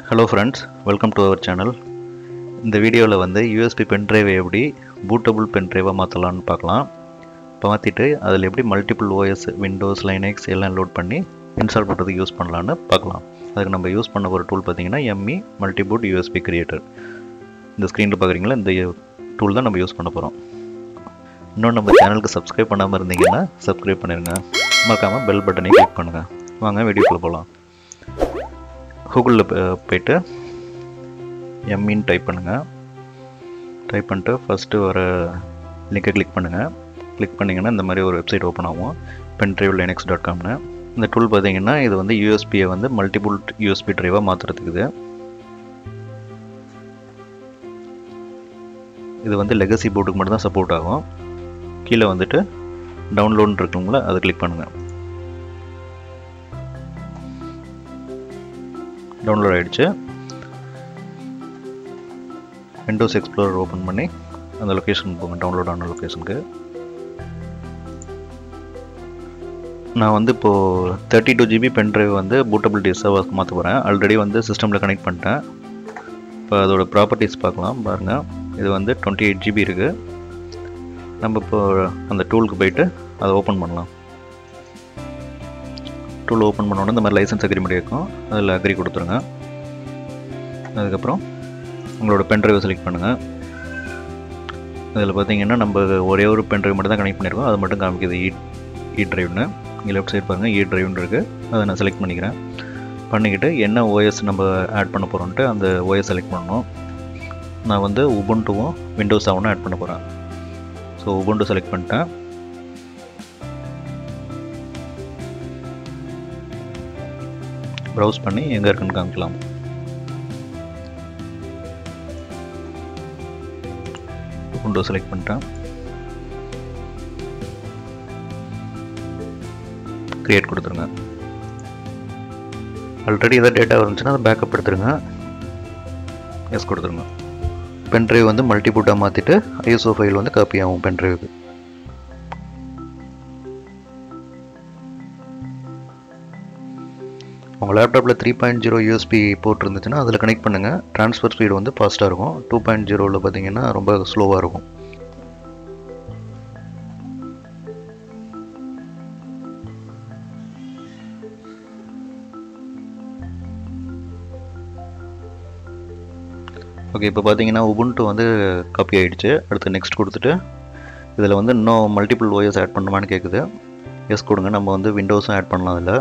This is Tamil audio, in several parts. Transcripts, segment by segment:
hello friends welcome to our channel இந்த வீடியோவில் வந்து யூஎஸ்பி பென்ட்ரைவை எப்படி பூட்டபிள் பென்ட்ரைவாக மாற்றலாம்னு பார்க்கலாம் இப்போ மாற்றிட்டு அதில் எப்படி மல்டிபிள் ஓஎஸ் விண்டோஸ் லைனக்ஸ் எல்லாம் லோட் பண்ணி இன்ஸ்டால் பண்ணுறதுக்கு யூஸ் பண்ணலான்னு பார்க்கலாம் அதுக்கு நம்ம யூஸ் பண்ண ஒரு டூல் பார்த்தீங்கன்னா எம்இ மல்டிபூட் யூஎஸ்பி கிரியேட்டர் இந்த ஸ்க்ரீனில் பார்க்குறீங்களா இந்த டூல் தான் நம்ம யூஸ் பண்ண போகிறோம் இன்னும் நம்ம சேனலுக்கு சப்ஸ்கிரைப் பண்ணாமல் இருந்தீங்கன்னா சப்ஸ்கிரைப் பண்ணிடுங்க மறக்காமல் பெல் பட்டனையும் கிளிக் பண்ணுங்கள் வாங்க வீடியோக்குள்ளே போகலாம் கூகுளில் போயிட்டு எம்இன்னு டைப் பண்ணுங்கள் டைப் பண்ணிட்டு ஃபஸ்ட்டு வர லிங்கை கிளிக் பண்ணுங்கள் கிளிக் பண்ணிங்கன்னா இந்த மாதிரி ஒரு வெப்சைட் ஓப்பன் ஆகும் பென்ட்ரைவ் லைனக்ஸ் டாட் காம்னு இந்த டூல் பார்த்தீங்கன்னா இது வந்து யூஎஸ்பியை வந்து மல்டிபிள் யூஎஸ்பி ட்ரைவாக மாற்றுறதுக்கு இது இது வந்து லெகசி போர்டுக்கு மட்டும் தான் சப்போர்ட் ஆகும் கீழே வந்துட்டு டவுன்லோட் இருக்குங்களா அதை கிளிக் பண்ணுங்கள் டவுன்லோட் ஆகிடுச்சு விண்டோஸ் எக்ஸ்ப்ளோரர் ஓப்பன் பண்ணி அந்த லொக்கேஷன் போங்க டவுன்லோட் ஆன லொக்கேஷனுக்கு நான் வந்து இப்போது தேர்ட்டி டூ ஜிபி பென்ட்ரைவ் வந்து பூட்டபிள் டிஸ்ஸாக மாற்ற போகிறேன் ஆல்ரெடி வந்து சிஸ்டமில் கனெக்ட் பண்ணிட்டேன் இப்போ அதோட ப்ராப்பர்ட்டிஸ் பார்க்கலாம் பாருங்கள் இது வந்து டுவெண்ட்டி எயிட் ஜிபி இருக்குது நம்ம இப்போ அந்த டூலுக்கு போயிட்டு அதை ஓப்பன் பண்ணலாம் டூல் ஓப்பன் பண்ணோன்னே இந்த மாதிரி லைசன்ஸ் அக்ரிமெண்ட் இருக்கும் அதில் அக்ரி கொடுத்துருங்க அதுக்கப்புறம் உங்களோட பென்ட்ரைவை செலக்ட் பண்ணுங்கள் அதில் பார்த்தீங்கன்னா நம்ம ஒரே ஒரு பென்ட்ரைவ் மட்டும் தான் கனெக்ட் பண்ணியிருக்கோம் அது மட்டும் காமிக்குது இ இ ட்ரைவ்னு இங்கே லெஃப்ட் சைட் பாருங்கள் இ ட்ரைவ்னு இருக்குது அதை நான் செலக்ட் பண்ணிக்கிறேன் பண்ணிக்கிட்டு என்ன ஓஎஸ் நம்ம ஆட் பண்ண போகிறோன்ட்டு அந்த ஓஎஸ் செலக்ட் பண்ணணும் நான் வந்து உபுண்டுவும் விண்டோஸ் செவனும் ஆட் பண்ண போகிறேன் ஸோ உபுண்டு செலக்ட் பண்ணிட்டேன் ப்ரௌஸ் பண்ணி எங்கே இருக்குன்னு காமிக்கலாம் உபுண்டு செலக்ட் பண்ணிட்டேன் க்ரியேட் கொடுத்துருங்க ஆல்ரெடி எதாவது டேட்டா இருந்துச்சுன்னா அதை பேக்கப் எடுத்துருங்க எஸ் கொடுத்துருங்க பென்ட்ரைவ் வந்து மல்டிபூட்டாக மாற்றிட்டு ஐஎஸ்ஓ ஃபைல் வந்து காப்பி ஆகும் பென்ட்ரைவுக்கு உங்கள் லேப்டாப்பில் three point zero USB port இருந்துச்சுன்னா அதில் கனெக்ட் பண்ணுங்கள் ட்ரான்ஸ்ஃபர் ஸ்பீடு வந்து ஃபாஸ்ட்டாக இருக்கும் டூ பாயிண்ட் ஜீரோவில் பார்த்தீங்கன்னா ரொம்ப ஸ்லோவாக இருக்கும் ஓகே இப்போ பார்த்தீங்கன்னா உபுண்டு வந்து காப்பி ஆகிடுச்சு அடுத்து நெக்ஸ்ட் கொடுத்துட்டு இதில் வந்து இன்னும் மல்டிபிள் ஓஎஸ் ஆட் பண்ணுமான்னு கேட்குது எஸ் கொடுங்க நம்ம வந்து விண்டோஸும் ஆட் பண்ணலாம் அதில்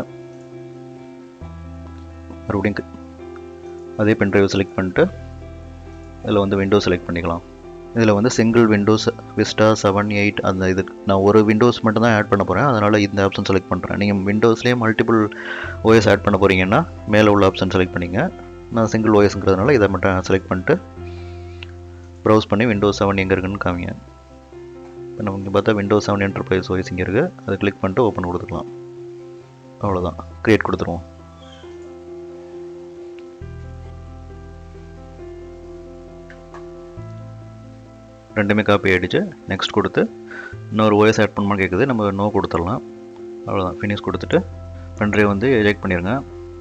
மறுபடியும் அதே பென்ட்ரைவ் செலக்ட் பண்ணிட்டு இதில் வந்து விண்டோஸ் செலக்ட் பண்ணிக்கலாம் இதில் வந்து single Windows Vista seven eight அந்த இது நான் ஒரு விண்டோஸ் மட்டும் தான் ஆட் பண்ண போகிறேன் அதனால் இந்த ஆப்ஷன் செலக்ட் பண்ணுறேன் நீங்கள் விண்டோஸ்லேயே மல்டிபிள் ஓஎஸ் ஆட் பண்ண போகிறீங்கன்னா மேலே உள்ள ஆப்ஷன் செலக்ட் பண்ணிங்க நான் சிங்கிள் ஓஎஸ்ங்கிறதுனால இதை மட்டும் செலக்ட் பண்ணிட்டு ப்ரௌஸ் பண்ணி விண்டோஸ் செவன் எங்கே இருக்குன்னு காமிங்க இப்போ நமக்கு பார்த்தா விண்டோஸ் செவன் என்டர்பிரைஸ் ஓஎஸ் இங்கே இருக்குது அதை கிளிக் பண்ணிட்டு ஓப்பன் கொடுத்துக்கலாம் அவ்வளோதான் க்ரியேட் கொடுத்துருவோம் ரெண்டுமே காப்பி ஆகிடுச்சு நெக்ஸ்ட் கொடுத்து இன்னொரு ஓஎஸ் ஆட் பண்ணணும்னு கேட்குது நம்ம நோ கொடுத்துடலாம் அவ்வளோதான் ஃபினிஷ் கொடுத்துட்டு பென்ட்ரைவ் வந்து எஜெக்ட் பண்ணிடுங்க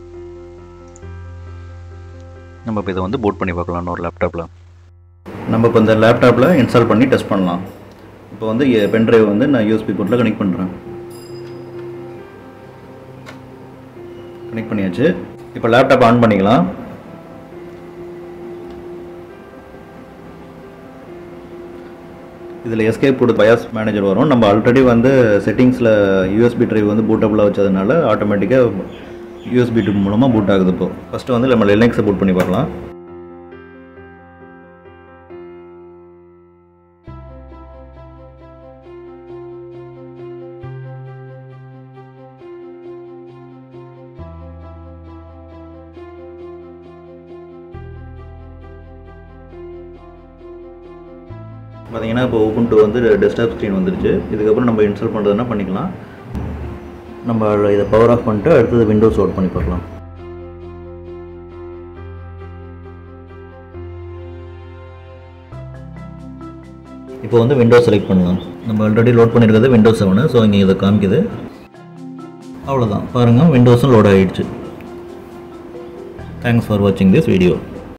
நம்ம இப்போ இதை வந்து போட் பண்ணி பார்க்கலாம் இன்னொரு லேப்டாப்பில் நம்ம இப்போ இந்த லேப்டாப்பில் இன்ஸ்டால் பண்ணி டெஸ்ட் பண்ணலாம் இப்போ வந்து பென்ட்ரைவ் வந்து நான் யூஎஸ்பி போர்ட்டில் கனெக்ட் பண்ணுறேன் கனெக்ட் பண்ணியாச்சு இப்போ லேப்டாப் ஆன் பண்ணிக்கலாம் இதில் எஸ்கேப் கொடுத்து பயாஸ் மேனேஜர் வரும் நம்ம ஆல்ரெடி வந்து செட்டிங்ஸில் யூஎஸ்பி ட்ரைவ் வந்து பூட்டபுளாக வச்சதுனால ஆட்டோமேட்டிக்காக யூஎஸ்பி டியூப் மூலமாக பூட் ஆகுது இப்போ ஃபஸ்ட்டு வந்து நம்ம லினக்ஸை பூட் பண்ணி பார்க்கலாம் பார்த்தீங்கன்னா இப்போ ஓப்பன் வந்து டெஸ்க்டாப் ஸ்க்ரீன் வந்துருச்சு இதுக்கப்புறம் நம்ம இன்ஸ்டால் பண்ணுறதுனா பண்ணிக்கலாம் நம்ம இதை பவர் ஆஃப் பண்ணிட்டு அடுத்தது விண்டோஸ் ஓட் பண்ணி பார்க்கலாம் இப்போ வந்து விண்டோஸ் செலக்ட் பண்ணலாம் நம்ம ஆல்ரெடி லோட் பண்ணியிருக்கிறது விண்டோஸ் செவனு ஸோ இங்கே இதை காமிக்குது அவ்வளோதான் பாருங்கள் விண்டோஸும் லோட் ஆகிடுச்சு தேங்க்ஸ் ஃபார் வாட்சிங் திஸ் வீடியோ